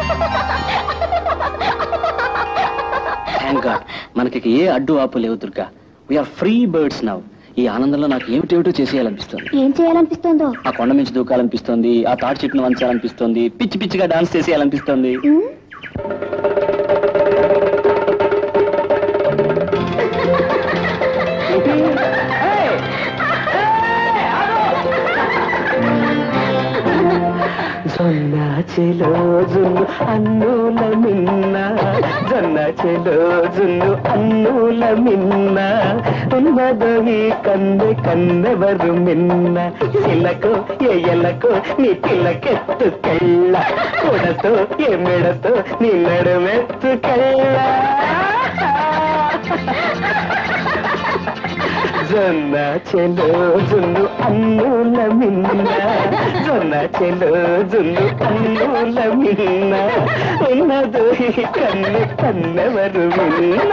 Thank God మనకి ఏ అడ్డు ఆపు లేవు Durga we are free birds now ఈ ఆనందంలో నాకు ఏమిటేమిటో చేసేయాలనిపిస్తుంది ఏం చేయాలనిపిస్తుందో ఆ కొండ మించి దూకాలనిపిస్తుంది ఆ తాటి చెట్టును వంచాలనిపిస్తుంది పిచ్చి పిచ్చిగా డాన్స్ చేసేయాలనిపిస్తుంది ఉమ్, జొన్న చెలోజును అన్నుల మిన్న జొన్న చెలోజును అన్నుల మిన్న ఉన్నదో ఈ కన్నె కన్నెవరు మిన్న చిలకు ఎయ్యలకు నీ పిల్లకెత్తుకెళ్ళ కొడతో ఏ మెడతో నీ నడుమెత్తుకెళ్ళ జొన్న చెలో జున్ను అన్నుల మిన్న జొన్న చెలో జున్ను అన్నుల మిన్న ఉన్నదు ఈ కన్ను కన్నెవరు మిన్న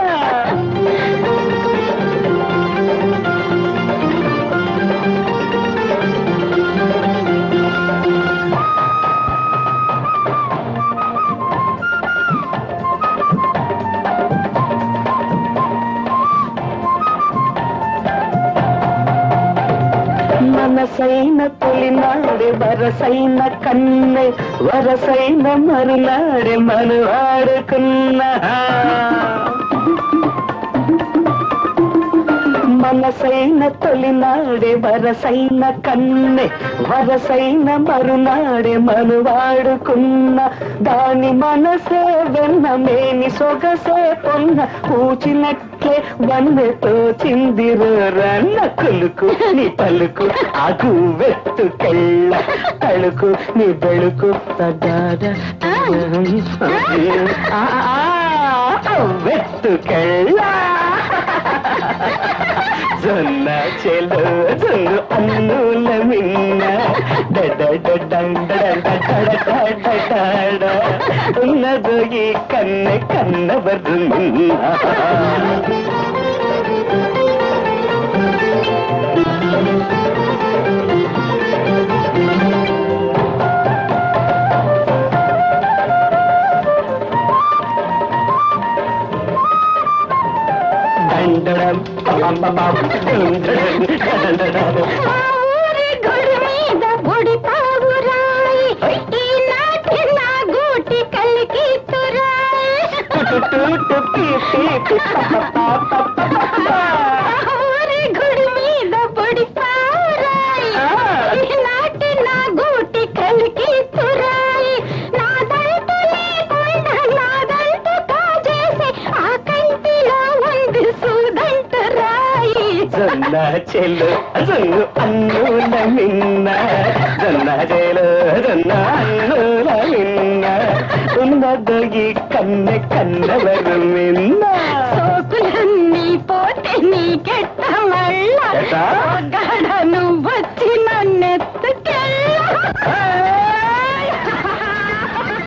మనసైన తొలినాడే వరసైన కన్నె వరసైన మరునాడే మనువాడుకున్నా మనసైన తొలినాడే వరసైన కన్నె వరసైన మరునాడే మనువాడుకున్న దాని మనసే వెన్న మేని సొగసే పొన్న పూచినట్లే వన్నెతో చిందిరు రన్న కులుకు నీ పలుకు ఆగు వెత్తుకెళ్ళ తళుకు నీ బెళుకు తడాడ వెత్తుకెళ్ళ జొన్న చెలు జొన్ను అన్నుల మిన్న ఉన్నదో ఈ కన్నె కన్నవరు మిన్న దండడం పపపపం, దుండడం, దండడం. ఆ ఊరి గుడి మీద బుడి పావురాయి ఈనాటి నా గూటి కలికి తురాయి టుటుటు పీ పీ పీ పపపపపపప. ఆ ఊరి గుడి మీద బుడి పావురాయి ఈనాటి నా గూటి కలికి తురాయి నాదంటూ లేకుండా నాదంటూ కాజేసి ఆ కంటిలో ఉంది సూదంటు రాయి జొన్న చెలు జొన్ను అన్నుల మిన్న జొన్న చెలు జొన్న అన్నుల మిన్న ఉన్నదో ఈ కన్నె కన్నవరు మిన్న సోకులన్నీ పోతే నీకెట్ట మళ్ళా ఎట్టా? ఒక